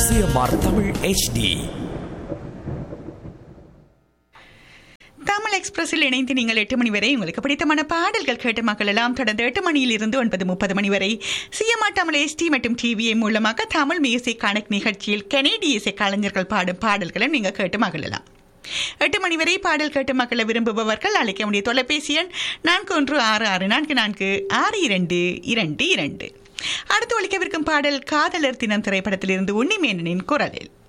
CMR Tamil HD Tamil எக்ஸ்பிரஸில் இணைந்து நீங்கள் எட்டு மணி வரை உங்களுக்கு பிடித்தமான பாடல்கள் கேட்டு மக்களெல்லாம் தொடர்ந்து எட்டு மணியில் இருந்து ஒன்பது முப்பது மணி வரை சிஎம்ஆ தமிழ் எஸ்டி மற்றும் டிவிஐ மூலமாக தமிழ் மியூசிக் கனெக்ட் நிகழ்ச்சியில் கனேடிய இசை கலைஞர்கள் பாடும் பாடல்களை நீங்கள் கேட்டு மகிழலாம் எட்டு மணி வரை பாடல் கேட்டு மக்களை விரும்புபவர்கள் அழைக்க வேண்டிய தொலைபேசி எண் நான்கு ஒன்று ஆறு ஆறு நான்கு நான்கு ஆறு இரண்டு இரண்டு இரண்டு அடுத்து ஒழிக்கவிருக்கும் பாடல் காதலர் தினம் திரைப்படத்திலிருந்து உன்னிமேனனின் குரலில்